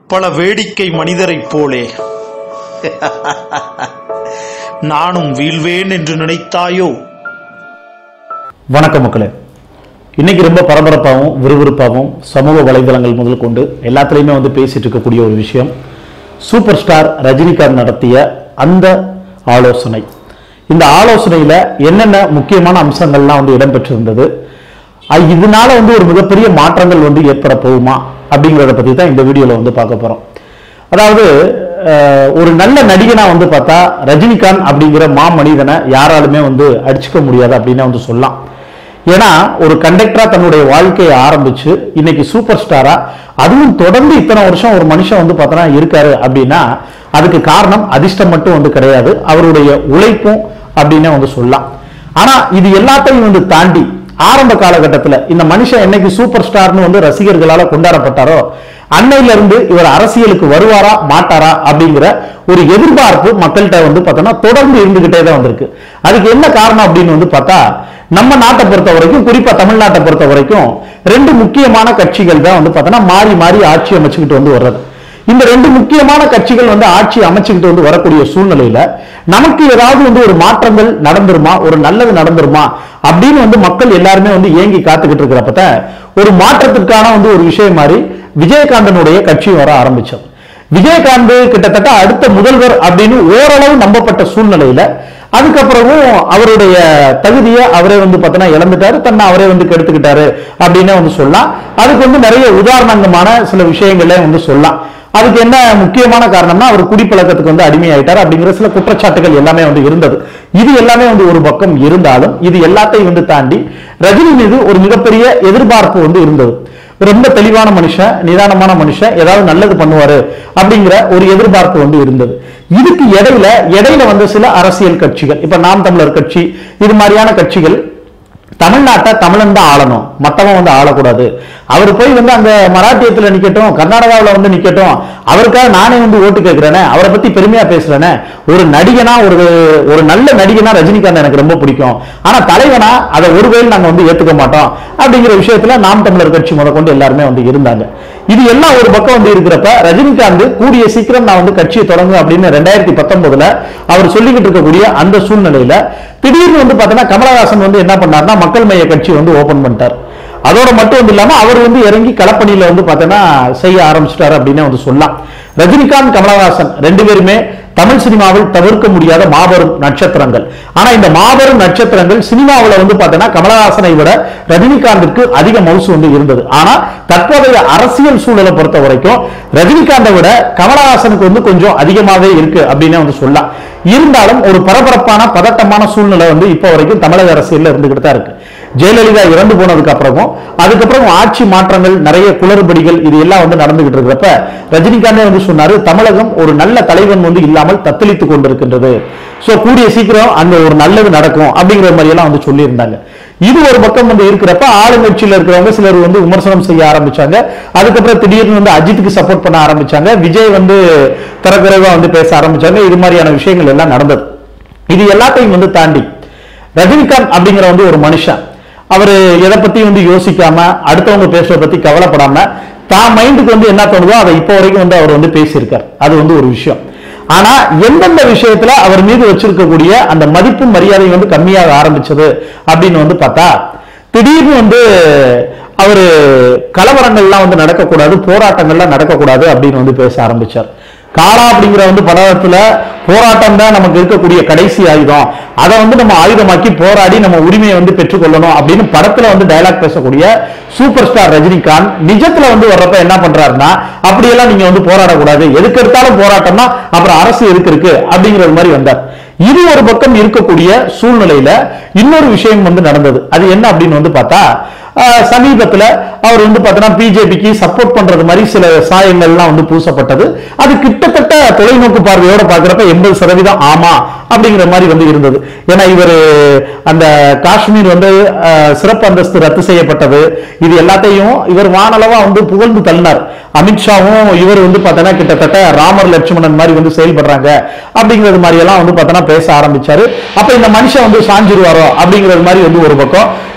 பல வேடிக்கை மனிதரைப் போலே நானும் வீழ்வேன் என்று நினைத்தாயோ வணக்கம் மக்களே இன்னைக்கு ரொம்ப பரபரப்பாகவும் விறுவிறுப்பாகவும் சமூக வலைதளங்கள் முதல் கொண்டு எல்லாத்துலேயுமே வந்து பேசிட்டு இருக்கக்கூடிய ஒரு விஷயம் சூப்பர் ஸ்டார் ரஜினிகாந்த் நடத்திய அந்த ஆலோசனை இந்த ஆலோசனையில் என்னென்ன முக்கியமான அம்சங்கள்லாம் வந்து இடம்பெற்றிருந்தது அஹ் இதனால வந்து ஒரு மிகப்பெரிய மாற்றங்கள் வந்து ஏற்பட போகுமா அப்படிங்கிறத பற்றி தான் இந்த வீடியோவில் வந்து பார்க்க போகிறோம் அதாவது அஹ், ஒரு நல்ல நடிகனா வந்து பார்த்தா ரஜினிகாந்த் அப்படிங்கிற மா மனிதனை யாராலுமே வந்து அடிச்சுக்க முடியாது அப்படின்னு வந்து சொல்லலாம் ஏன்னா ஒரு கண்டக்டரா தன்னுடைய வாழ்க்கையை ஆரம்பிச்சு இன்னைக்கு சூப்பர் ஸ்டாரா அதுவும் தொடர்ந்து இத்தனை வருஷம் ஒரு மனுஷன் வந்து பார்த்தோன்னா இருக்காரு அப்படின்னா அதுக்கு காரணம் அதிர்ஷ்டம் மட்டும் வந்து கிடையாது அவருடைய உழைப்பும் அப்படின்னே வந்து சொல்லலாம் ஆனா இது எல்லாத்தையும் வந்து தாண்டி ஆரம்ப காலகட்டத்தில் இந்த மனுஷன் என்னைக்கு சூப்பர் ஸ்டார்னு வந்து ரசிகர்களால கொண்டாடப்பட்டாரோ அன்னையில இருந்து இவர் அரசியலுக்கு வருவாரா மாட்டாரா அப்படிங்கிற ஒரு எதிர்பார்ப்பு மக்கள்கிட்ட வந்து பார்த்தோன்னா தொடர்ந்து இருந்துகிட்டே தான் வந்திருக்கு அதுக்கு என்ன காரணம் அப்படின்னு வந்து பார்த்தா நம்ம நாட்டை பொறுத்த வரைக்கும் குறிப்பா தமிழ்நாட்டை பொறுத்த வரைக்கும் ரெண்டு முக்கியமான கட்சிகள் தான் வந்து பார்த்தோன்னா மாறி மாறி ஆட்சி அமைச்சுக்கிட்டு வந்து வர்றது இந்த ரெண்டு முக்கியமான கட்சிகள் வந்து ஆட்சி அமைச்சுக்கிட்டு வந்து வரக்கூடிய சூழ்நிலையில நமக்கு ஏதாவது வந்து ஒரு மாற்றங்கள் நடந்துருமா ஒரு நல்லது நடந்துருமா அப்படின்னு வந்து மக்கள் எல்லாருமே வந்து ஏங்கி காத்துக்கிட்டு இருக்கிறப்ப ஒரு மாற்றத்திற்கான வந்து ஒரு விஷயம் மாதிரி விஜயகாந்தனுடைய கட்சி வர ஆரம்பிச்சது விஜயகாந்த் கிட்டத்தட்ட அடுத்த முதல்வர் அப்படின்னு ஓரளவு நம்பப்பட்ட சூழ்நிலையில அதுக்கப்புறமும் அவருடைய தகுதியை அவரே வந்து பார்த்தோன்னா இழந்துட்டாரு தன்னை அவரே வந்து கெடுத்துக்கிட்டாரு அப்படின்னு வந்து சொல்லலாம் அதுக்கு வந்து நிறைய உதாரணங்கமான சில விஷயங்களே வந்து சொல்லலாம் அதுக்கு என்ன முக்கியமான காரணம்னா அவர் குடிப்பழக்கத்துக்கு வந்து அடிமையாயிட்டார் அப்படிங்கிற சில குற்றச்சாட்டுகள் எல்லாமே வந்து இருந்தது இது எல்லாமே வந்து ஒரு பக்கம் இருந்தாலும் இது எல்லாத்தையும் வந்து தாண்டி ரஜினி மீது ஒரு மிகப்பெரிய எதிர்பார்ப்பு வந்து இருந்தது ரொம்ப தெளிவான மனுஷன் நிதானமான மனுஷன் ஏதாவது நல்லது பண்ணுவாரு அப்படிங்கிற ஒரு எதிர்பார்ப்பு வந்து இருந்தது இதுக்கு இடையில இடையில வந்து சில அரசியல் கட்சிகள் இப்ப நாம் தமிழர் கட்சி இது மாதிரியான கட்சிகள் தமிழ்நாட்டை தமிழன் தான் ஆளணும் மத்தவன் வந்து ஆளக்கூடாது அவர் போய் வந்து அங்க மராட்டியத்துல நிக்கட்டும் கர்நாடகாவில் வந்து நிக்கட்டும் அவருக்காக நானே வந்து ஓட்டு கேட்கிறேனே அவரை பத்தி பெருமையா பேசுறேனே ஒரு நடிகனா ஒரு ஒரு நல்ல நடிகனா ரஜினிகாந்த் எனக்கு ரொம்ப பிடிக்கும் ஆனா தலைவனா அதை ஒருவேளை நாங்க வந்து ஏத்துக்க மாட்டோம் அப்படிங்கிற விஷயத்துல நாம் தமிழர் கட்சி முதற்கொண்டு எல்லாருமே வந்து இருந்தாங்க இது எல்லாம் ஒரு பக்கம் வந்து இருக்கிறப்ப ரஜினிகாந்த் கூடிய சீக்கிரம் நான் வந்து கட்சியை தொடங்கும் அப்படின்னு ரெண்டாயிரத்தி பத்தொன்பதுல அவர் சொல்லிக்கிட்டு இருக்கக்கூடிய அந்த சூழ்நிலையில திடீர்னு வந்து பார்த்தீங்கன்னா கமலஹாசன் வந்து என்ன பண்ணாருன்னா மக்கள் மைய கட்சி வந்து ஓபன் பண்ணிட்டார் அதோட மட்டும் வந்து இல்லாம அவர் வந்து இறங்கி களப்பணியில வந்து பார்த்தீங்கன்னா செய்ய ஆரம்பிச்சிட்டாரு அப்படின்னு வந்து சொல்லலாம் ரஜினிகாந்த் கமலஹாசன் ரெண்டு பேருமே தமிழ் சினிமாவில் தவிர்க்க முடியாத மாபெரும் நட்சத்திரங்கள் ஆனா இந்த மாபெரும் நட்சத்திரங்கள் சினிமாவில் வந்து பார்த்தீங்கன்னா கமலஹாசனை விட ரஜினிகாந்திற்கு அதிக மவுசு வந்து இருந்தது ஆனா தற்போதைய அரசியல் சூழலை பொறுத்த வரைக்கும் ரஜினிகாந்தை விட கமலஹாசனுக்கு வந்து கொஞ்சம் அதிகமாகவே இருக்கு அப்படின்னு வந்து சொல்லலாம் இருந்தாலும் ஒரு பரபரப்பான பதட்டமான சூழ்நிலை வந்து இப்போ வரைக்கும் தமிழக அரசியல்ல இருந்துகிட்டு தான் இருக்கு ஜெயலலிதா இறந்து போனதுக்கு அப்புறமும் அதுக்கப்புறம் ஆட்சி மாற்றங்கள் நிறைய குளறுபடிகள் இது எல்லாம் வந்து நடந்துகிட்டு இருக்கிறப்ப ரஜினிகாந்தே வந்து சொன்னாரு தமிழகம் ஒரு நல்ல தலைவன் வந்து இல்லாமல் தத்தளித்துக் கொண்டிருக்கின்றது சோ கூடிய சீக்கிரம் அங்க ஒரு நல்லது நடக்கும் அப்படிங்கிற மாதிரி எல்லாம் வந்து சொல்லியிருந்தாங்க இது ஒரு பக்கம் வந்து இருக்கிறப்ப ஆளுங்கட்சியில இருக்கிறவங்க சிலர் வந்து விமர்சனம் செய்ய ஆரம்பிச்சாங்க அதுக்கப்புறம் திடீர்னு வந்து அஜித்துக்கு சப்போர்ட் பண்ண ஆரம்பிச்சாங்க விஜய் வந்து தரக்குறைவா வந்து பேச ஆரம்பிச்சாங்க இது மாதிரியான விஷயங்கள் எல்லாம் நடந்தது இது எல்லாத்தையும் வந்து தாண்டி ரஜினிகாந்த் அப்படிங்கிற வந்து ஒரு மனுஷன் அவர் எதை பத்தி வந்து யோசிக்காம அடுத்தவங்க பேசுறத பத்தி கவலைப்படாம தான் மைண்டுக்கு வந்து என்ன தோணுதோ அதை இப்போ வரைக்கும் வந்து அவர் வந்து பேசியிருக்கார் அது வந்து ஒரு விஷயம் ஆனா எந்தெந்த விஷயத்துல அவர் மீது வச்சிருக்கக்கூடிய அந்த மதிப்பு மரியாதை வந்து கம்மியாக ஆரம்பிச்சது அப்படின்னு வந்து பார்த்தா திடீர்னு வந்து அவரு கலவரங்கள்லாம் வந்து நடக்கக்கூடாது போராட்டங்கள்லாம் நடக்கக்கூடாது அப்படின்னு வந்து பேச ஆரம்பிச்சார் காளா அப்படிங்கிற வந்து படத்துல போராட்டம் தான் நமக்கு இருக்கக்கூடிய கடைசி ஆயுதம் அதை வந்து நம்ம ஆயுதமாக்கி போராடி நம்ம உரிமையை வந்து பெற்றுக்கொள்ளணும் அப்படின்னு படத்துல வந்து டயலாக் பேசக்கூடிய சூப்பர் ஸ்டார் ரஜினிகாந்த் நிஜத்துல வந்து வர்றப்ப என்ன பண்றாருன்னா அப்படியெல்லாம் நீங்க வந்து போராடக்கூடாது எதுக்கு எடுத்தாலும் போராட்டம்னா அப்புறம் அரசு எதுக்கு இருக்கு அப்படிங்கிறது மாதிரி வந்தார் இது ஒரு பக்கம் இருக்கக்கூடிய சூழ்நிலையில இன்னொரு விஷயம் வந்து நடந்தது அது என்ன அப்படின்னு வந்து பார்த்தா ஆஹ், சமீபத்துல அவர் வந்து பார்த்தோன்னா பிஜேபிக்கு சப்போர்ட் பண்றது மாதிரி சில சாயங்கள்லாம் வந்து பூசப்பட்டது அது கிட்டத்தட்ட தொலைநோக்கு பார்வையோட பார்க்குறப்ப எண்பது சதவீதம் ஆமா அப்படிங்கிற மாதிரி வந்து இருந்தது ஏன்னா இவர் அந்த காஷ்மீர் வந்து ஆஹ், சிறப்பு அந்தஸ்து ரத்து செய்யப்பட்டது இது எல்லாத்தையும் இவர் வானளவா வந்து புகழ்ந்து தள்ளினார் அமித்ஷாவும் இவர் வந்து பார்த்தோன்னா கிட்டத்தட்ட ராமர் லட்சுமணன் மாதிரி வந்து செயல்படுறாங்க அப்படிங்கிறது மாதிரி எல்லாம் வந்து பார்த்தோன்னா பேச ஆரம்பிச்சாரு அப்ப இந்த மனுஷன் வந்து சாஞ்சிருவாரோ அப்படிங்கிறது மாதிரி வந்து ஒரு பக்கம்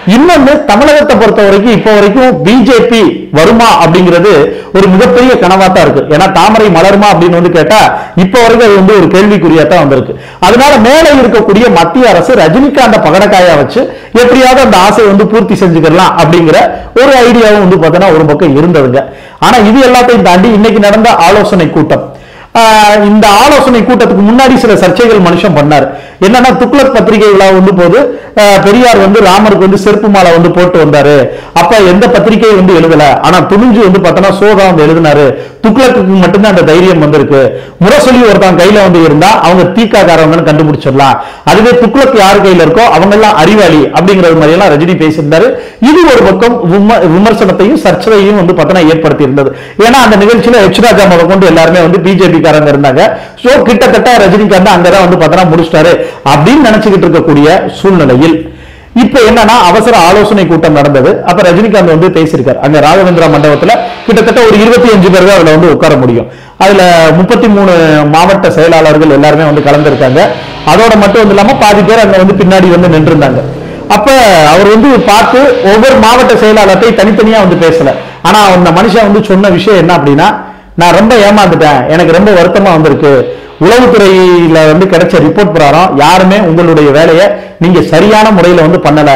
இன்னொன்னு தமிழகத்தை பொறுத்த வரைக்கும் இப்போ வரைக்கும் பிஜேபி வருமா அப்படிங்கிறது ஒரு மிகப்பெரிய கனவா தான் இருக்கு ஏன்னா தாமரை மலருமா அப்படின்னு வந்து கேட்டா இப்போ வரைக்கும் அது வந்து ஒரு கேள்விக்குறியா தான் வந்திருக்கு அதனால மேலே இருக்கக்கூடிய மத்திய அரசு ரஜினிகாந்த பகடக்காயா வச்சு எப்படியாவது அந்த ஆசையை வந்து பூர்த்தி செஞ்சுக்கலாம் அப்படிங்கிற ஒரு ஐடியாவும் வந்து பார்த்தீங்கன்னா ஒரு பக்கம் இருந்ததுங்க ஆனா இது எல்லாத்தையும் தாண்டி இன்னைக்கு நடந்த ஆலோசனை கூட்டம் ஆஹ் இந்த ஆலோசனை கூட்டத்துக்கு முன்னாடி சில சர்ச்சைகள் மனுஷன் பண்ணார் என்னன்னா துக்ளக் பத்திரிகை விழா வந்து போது ஆஹ் பெரியார் வந்து ராமருக்கு வந்து செருப்பு மாலை வந்து போட்டு வந்தாரு அப்ப எந்த பத்திரிகை வந்து எழுதல ஆனா துணிஞ்சு வந்து பார்த்தோன்னா சோதா வந்து எழுதினாரு துக்ளக்கு மட்டும்தான் அந்த தைரியம் வந்திருக்கு முரசொலி ஒருத்தன் கையில வந்து இருந்தா அவங்க தீக்காக்காரவங்கன்னு கண்டுபிடிச்சிடலாம் அதுவே துக்ளக் யார் கையில இருக்கோ அவங்க எல்லாம் அறிவாளி அப்படிங்கிறது மாதிரி எல்லாம் ரஜினி பேசியிருந்தாரு இது ஒரு பக்கம் விம- விமர்சனத்தையும் சர்ச்சையையும் வந்து பார்த்தோன்னா ஏற்படுத்தி இருந்தது ஏன்னா அந்த நிகழ்ச்சியில எச் ராஜா முத கொண்டு எல்லாருமே வந்து பிஜேபி காரங்க இருந்தாங்க சோ கிட்டத்தட்ட ரஜினிகாந்த் அங்கதான் வந்து பார்த்தோன்னா முடிச்சிட்டாரு அப்படின்னு நினைச்சுக்கிட்டு இருக்கக்கூடிய சூழ்நிலையில் இப்ப என்னன்னா அவசர ஆலோசனை கூட்டம் நடந்தது அப்ப ரஜினிகாந்த் வந்து பேசியிருக்காரு அங்க ராகவேந்திரா மண்டபத்துல கிட்டத்தட்ட ஒரு இருபத்தி அஞ்சு பேர் தான் அதுல வந்து உட்கார முடியும் அதுல முப்பத்தி மூணு மாவட்ட செயலாளர்கள் எல்லாருமே வந்து கலந்துருக்காங்க அதோட மட்டும் வந்து இல்லாம பாதி பேர் அங்க வந்து பின்னாடி வந்து நின்றுருந்தாங்க அப்ப அவர் வந்து பார்த்து ஒவ்வொரு மாவட்ட செயலாளர்கிட்டையும் தனித்தனியா வந்து பேசல ஆனா அந்த மனுஷன் வந்து சொன்ன விஷயம் என்ன அப்படின்னா நான் ரொம்ப ஏமாந்துட்டேன் எனக்கு ரொம்ப வருத்தமா வந்திருக்கு உளவுத்துறையில வந்து கிடைச்ச ரிப்போர்ட் பிரகாரம் யாருமே உங்களுடைய வேலையை நீங்க சரியான முறையில வந்து பண்ணல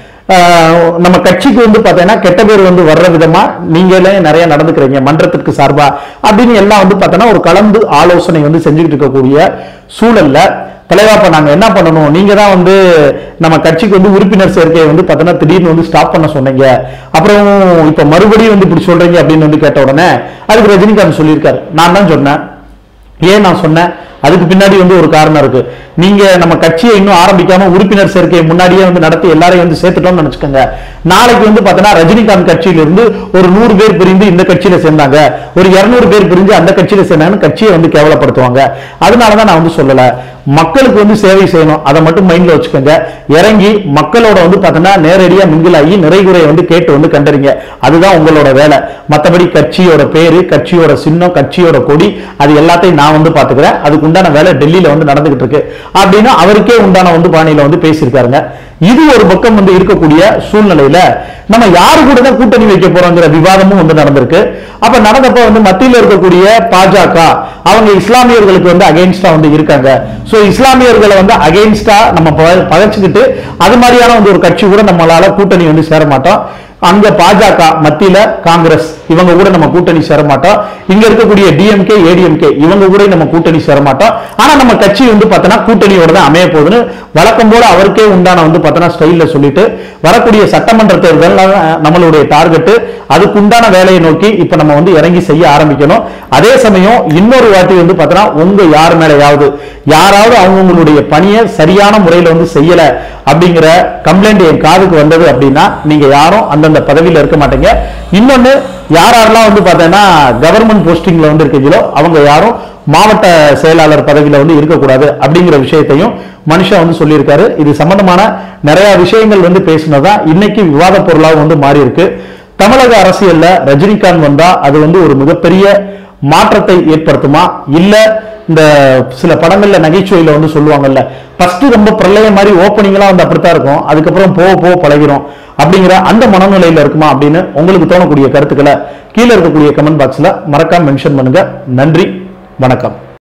ஆஹ் நம்ம கட்சிக்கு வந்து பார்த்தீங்கன்னா கெட்ட பேர் வந்து வர்ற விதமா நீங்களே நிறைய நடந்துக்கிறீங்க மன்றத்திற்கு சார்பா அப்படின்னு எல்லாம் வந்து பார்த்தோன்னா ஒரு கலந்து ஆலோசனை வந்து செஞ்சுக்கிட்டு இருக்கக்கூடிய சூழல்ல தலைவா இப்ப நாங்க என்ன பண்ணணும் நீங்க தான் வந்து நம்ம கட்சிக்கு வந்து உறுப்பினர் சேர்க்கையை வந்து பார்த்தோன்னா திடீர்னு வந்து ஸ்டாப் பண்ண சொன்னீங்க அப்புறம் இப்ப மறுபடியும் வந்து இப்படி சொல்றீங்க அப்படின்னு வந்து கேட்ட உடனே அதுக்கு ரஜினிகாந்த் சொல்லியிருக்காரு நான் தான் சொன்னேன் ஏன் நான் சொன்னேன் அதுக்கு பின்னாடி வந்து ஒரு காரணம் இருக்கு நீங்க நம்ம கட்சியை இன்னும் ஆரம்பிக்காம உறுப்பினர் சேர்க்கையை முன்னாடியே வந்து நடத்தி எல்லாரையும் வந்து சேர்த்துட்டோம்னு நினைச்சுக்கோங்க நாளைக்கு வந்து பார்த்தோன்னா ரஜினிகாந்த் கட்சியில இருந்து ஒரு நூறு பேர் பிரிந்து இந்த கட்சியில சேர்ந்தாங்க ஒரு இருநூறு பேர் பிரிஞ்சு அந்த கட்சியில சேர்ந்தாங்கன்னு கட்சியை வந்து கேவலப்படுத்துவாங்க அதனாலதான் நான் வந்து சொல்லல மக்களுக்கு வந்து சேவை செய்யணும் அதை மட்டும் மைண்ட்ல வச்சுக்கோங்க இறங்கி மக்களோட வந்து பார்த்தோன்னா நேரடியா மிங்கில் ஆகி நிறைகுறையை வந்து கேட்டு வந்து கண்டறிங்க அதுதான் உங்களோட வேலை மற்றபடி கட்சியோட பேரு கட்சியோட சின்னம் கட்சியோட கொடி அது எல்லாத்தையும் நான் வந்து பாத்துக்கிறேன் அதுக்கு உண்டான வேலை டெல்லியில வந்து நடந்துகிட்டு இருக்கு அப்படின்னு அவருக்கே உண்டான வந்து பாணியில வந்து பேசியிருக்காருங்க இது ஒரு பக்கம் வந்து இருக்கக்கூடிய சூழ்நிலையில நம்ம யாரு கூட தான் கூட்டணி வைக்க போறோங்கிற விவாதமும் வந்து நடந்திருக்கு அப்ப நடந்தப்ப வந்து மத்தியில் இருக்கக்கூடிய பாஜக அவங்க இஸ்லாமியர்களுக்கு வந்து அகைன்ஸ்டா வந்து இருக்காங்க சோ இஸ்லாமியர்களை வந்து அகைன்ஸ்டா நம்ம ப- பகைச்சுக்கிட்டு அது மாதிரியான வந்து ஒரு கட்சி கூட நம்மளால கூட்டணி வந்து சேர மாட்டோம் அங்க பாஜக மத்தியில காங்கிரஸ் இவங்க கூட நம்ம கூட்டணி சேர மாட்டோம் இங்க இருக்கக்கூடிய டிஎம்கே ஏடிஎம்கே இவங்க கூட நம்ம கூட்டணி சேர மாட்டோம் ஆனா நம்ம கட்சி வந்து பார்த்தோன்னா கூட்டணியோட தான் அமைய போகுதுன்னு வழக்கம் போல அவருக்கே உண்டான வந்து பார்த்தோன்னா ஸ்டைல்ல சொல்லிட்டு வரக்கூடிய சட்டமன்ற தேர்தல் அஹ், நம்மளுடைய டார்கெட் அதுக்கு உண்டான வேலையை நோக்கி இப்ப நம்ம வந்து இறங்கி செய்ய ஆரம்பிக்கணும் அதே சமயம் இன்னொரு வாட்டி வந்து பார்த்தோன்னா உங்க யார் மேலேயாவது யாராவது அவங்கவுங்களுடைய பணியை சரியான முறையில வந்து செய்யல அப்படிங்கிற கம்ப்ளைண்ட் என் காதுக்கு வந்தது அப்படின்னா நீங்க யாரும் அந்தந்த பதவியில இருக்க மாட்டீங்க இன்னொன்னு யார் யாரெல்லாம் வந்து பார்த்தீங்கன்னா கவர்மெண்ட் போஸ்டிங்ல வந்து இருக்கீங்களோ அவங்க யாரும் மாவட்ட செயலாளர் பதவியில வந்து இருக்கக்கூடாது அப்படிங்கிற விஷயத்தையும் மனுஷன் வந்து சொல்லியிருக்காரு இது சம்பந்தமான நிறைய விஷயங்கள் வந்து பேசினதா இன்னைக்கு விவாத பொருளாக வந்து மாறி இருக்கு தமிழக அரசியல்ல ரஜினிகாந்த் வந்தா அது வந்து ஒரு மிகப்பெரிய மாற்றத்தை ஏற்படுத்துமா இல்ல இந்த சில படங்கள்ல நகைச்சுவையில வந்து சொல்லுவாங்கல்ல ஃபர்ஸ்ட் ரொம்ப பிரளயம் மாதிரி ஓப்பனிங்லாம் வந்து அப்படித்தான் இருக்கும் அதுக்கப்புறம் போக போக பழகிறோம் அப்படிங்கிற அந்த மனநிலையில இருக்குமா அப்படின்னு உங்களுக்கு தோணக்கூடிய கருத்துக்களை கீழே இருக்கக்கூடிய கமெண்ட் பாக்ஸ்ல மறக்காம மென்ஷன் பண்ணுங்க நன்றி வணக்கம்